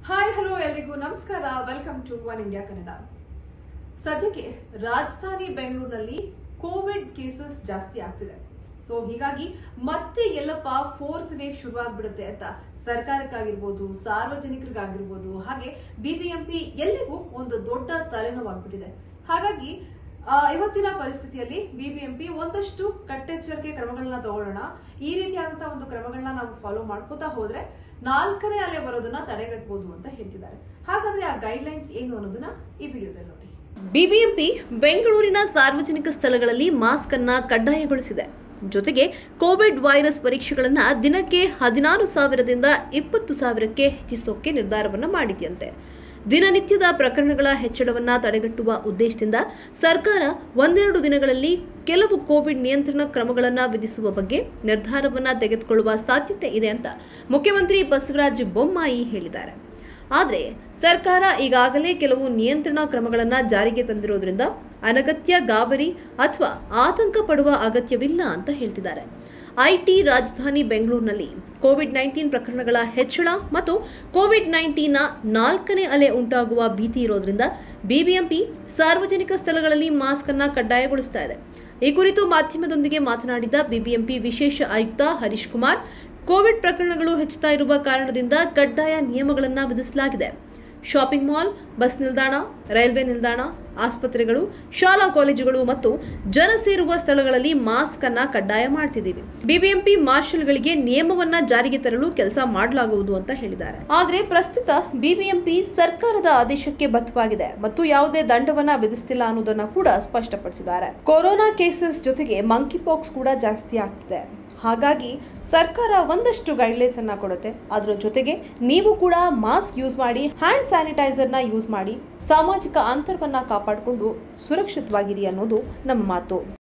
hi hello ಎಲ್ರಿಗೂ ನಮಸ್ಕಾರ welcome to One India Kannada ಸದ್ಯಕ್ಕೆ ರಾಜಧಾನಿ ಬೆಂಗಳೂರಿನಲ್ಲಿ ಕೋವಿಡ್ ಕೇಸಸ್ ಜಾಸ್ತಿ ಆಗ್ತಿದೆ ಸೊ ಹೀಗಾಗಿ ಮತ್ತೆ ಎಲ್ಲಪ್ಪ ಫೋರ್ತ್ ವೇವ್ ಶುರುವಾಗ್ಬಿಡುತ್ತೆ ಅಂತ ಸರ್ಕಾರಕ್ಕಾಗಿರ್ಬೋದು ಸಾರ್ವಜನಿಕರಿಗಾಗಿರ್ಬೋದು ಹಾಗೆ ಬಿಬಿಎಂಪಿ ಎಲ್ರಿಗೂ ಒಂದು ದೊಡ್ಡ ತಲೆನೋವಾಗ್ಬಿಟ್ಟಿದೆ ಹಾಗಾಗಿ ಆ, ಇವತ್ತಿನ ಪರಿಸ್ಥಿತಿಯಲ್ಲಿ ಬಿಬಿಎಂಪಿ ಒಂದಷ್ಟು ಕಟ್ಟೆಚ್ಚರಿಕೆ ಕ್ರಮಗಳನ್ನ ತಗೊಳ್ಳೋಣ ಈ ರೀತಿಯಾದಂತಹ ಒಂದು ಕ್ರಮಗಳನ್ನ ನಾವು ಫಾಲೋ ಮಾಡ್ಕೋತಾ ಹೋದ್ರೆ ನಾಲ್ಕನೇ ಅಲೆ ಬರೋದನ್ನ ತಡೆಗಟ್ಟಬಹುದು ಅಂತ ಹೇಳ್ತಿದ್ದಾರೆ ಹಾಗಾದ್ರೆ ಆ ಗೈಡ್ಲೈನ್ಸ್ ಏನು ಅನ್ನೋದನ್ನ ಈ ವಿಡಿಯೋದಲ್ಲಿ ನೋಡಿ ಬಿಬಿಎಂಪಿ ಬೆಂಗಳೂರಿನ ಸಾರ್ವಜನಿಕ ಸ್ಥಳಗಳಲ್ಲಿ ಮಾಸ್ಕ್ ಅನ್ನ ಕಡ್ಡಾಯಗೊಳಿಸಿದೆ ಜೊತೆಗೆ ಕೋವಿಡ್ ವೈರಸ್ ಪರೀಕ್ಷೆಗಳನ್ನು ದಿನಕ್ಕೆ ಹದಿನಾರು ಸಾವಿರದಿಂದ ಇಪ್ಪತ್ತು ಸಾವಿರಕ್ಕೆ ಹೆಚ್ಚಿಸೋಕೆ ನಿರ್ಧಾರವನ್ನ ಮಾಡಿದೆಯಂತೆ ದಿನನಿತ್ಯದ ಪ್ರಕರಣಗಳ ಹೆಚ್ಚಳವನ್ನ ತಡೆಗಟ್ಟುವ ಉದ್ದೇಶದಿಂದ ಸರ್ಕಾರ ಒಂದೆರಡು ದಿನಗಳಲ್ಲಿ ಕೆಲವು ಕೋವಿಡ್ ನಿಯಂತ್ರಣ ಕ್ರಮಗಳನ್ನು ವಿಧಿಸುವ ಬಗ್ಗೆ ನಿರ್ಧಾರವನ್ನ ತೆಗೆದುಕೊಳ್ಳುವ ಸಾಧ್ಯತೆ ಇದೆ ಅಂತ ಮುಖ್ಯಮಂತ್ರಿ ಬಸವರಾಜ ಬೊಮ್ಮಾಯಿ ಹೇಳಿದ್ದಾರೆ ಆದರೆ ಸರ್ಕಾರ ಈಗಾಗಲೇ ಕೆಲವು ನಿಯಂತ್ರಣ ಕ್ರಮಗಳನ್ನು ಜಾರಿಗೆ ತಂದಿರೋದ್ರಿಂದ ಅನಗತ್ಯ ಗಾಬರಿ ಅಥವಾ ಆತಂಕ ಪಡುವ ಅಗತ್ಯವಿಲ್ಲ ಅಂತ ಹೇಳ್ತಿದ್ದಾರೆ ಐಟಿ ರಾಜಧಾನಿ ಬೆಂಗಳೂರಿನಲ್ಲಿ ಕೋವಿಡ್ ನೈನ್ಟೀನ್ ಪ್ರಕರಣಗಳ ಹೆಚ್ಚಳ ಮತ್ತು ಕೋವಿಡ್ ನೈನ್ಟೀನ್ನ ನಾಲ್ಕನೇ ಅಲೆ ಉಂಟಾಗುವ ಭೀತಿ ಇರೋದ್ರಿಂದ ಬಿಬಿಎಂಪಿ ಸಾರ್ವಜನಿಕ ಸ್ಥಳಗಳಲ್ಲಿ ಮಾಸ್ಕ್ ಅನ್ನ ಕಡ್ಡಾಯಗೊಳಿಸ್ತಾ ಇದೆ ಈ ಕುರಿತು ಮಾಧ್ಯಮದೊಂದಿಗೆ ಮಾತನಾಡಿದ ಬಿಬಿಎಂಪಿ ವಿಶೇಷ ಆಯುಕ್ತ ಹರೀಶ್ ಕುಮಾರ್ ಕೋವಿಡ್ ಪ್ರಕರಣಗಳು ಹೆಚ್ಚುತ್ತಾ ಇರುವ ಕಾರಣದಿಂದ ಕಡ್ಡಾಯ ನಿಯಮಗಳನ್ನು ವಿಧಿಸಲಾಗಿದೆ ಶಾಪಿಂಗ್ ಮಾಲ್ ಬಸ್ ನಿಲ್ದಾಣ ರೈಲ್ವೆ ನಿಲ್ದಾಣ ಆಸ್ಪತ್ರೆಗಳು ಶಾಲಾ ಕಾಲೇಜುಗಳು ಮತ್ತು ಜನ ಸೇರುವ ಸ್ಥಳಗಳಲ್ಲಿ ಮಾಸ್ಕ್ ಅನ್ನ ಕಡ್ಡಾಯ ಮಾಡ್ತಿದ್ದೀವಿ ಬಿಬಿಎಂಪಿ ಮಾರ್ಷಲ್ಗಳಿಗೆ ನಿಯಮವನ್ನ ಜಾರಿಗೆ ತರಲು ಕೆಲಸ ಮಾಡಲಾಗುವುದು ಅಂತ ಹೇಳಿದ್ದಾರೆ ಆದ್ರೆ ಪ್ರಸ್ತುತ ಬಿಬಿಎಂಪಿ ಸರ್ಕಾರದ ಆದೇಶಕ್ಕೆ ಬದ್ಧವಾಗಿದೆ ಮತ್ತು ಯಾವುದೇ ದಂಡವನ್ನ ವಿಧಿಸ್ತಿಲ್ಲ ಅನ್ನೋದನ್ನ ಕೂಡ ಸ್ಪಷ್ಟಪಡಿಸಿದ್ದಾರೆ ಕೊರೋನಾ ಕೇಸಸ್ ಜೊತೆಗೆ ಮಂಕಿ ಪಾಕ್ಸ್ ಕೂಡ ಜಾಸ್ತಿ ಆಗ್ತಿದೆ ಹಾಗಾಗಿ ಸರ್ಕಾರ ಒಂದಷ್ಟು ಗೈಡ್ಲೈನ್ಸ್ ಅನ್ನ ಕೊಡುತ್ತೆ ಅದರ ಜೊತೆಗೆ ನೀವು ಕೂಡ ಮಾಸ್ಕ್ ಯೂಸ್ ಮಾಡಿ ಹ್ಯಾಂಡ್ ಸ್ಯಾನಿಟೈಸರ್ನ ಯೂಸ್ ಮಾಡಿ ಸಾಮಾಜಿಕ ಅಂತರವನ್ನ ಕಾಪಾಡಿಕೊಂಡು ಸುರಕ್ಷಿತವಾಗಿರಿ ಅನ್ನೋದು ನಮ್ಮ ಮಾತು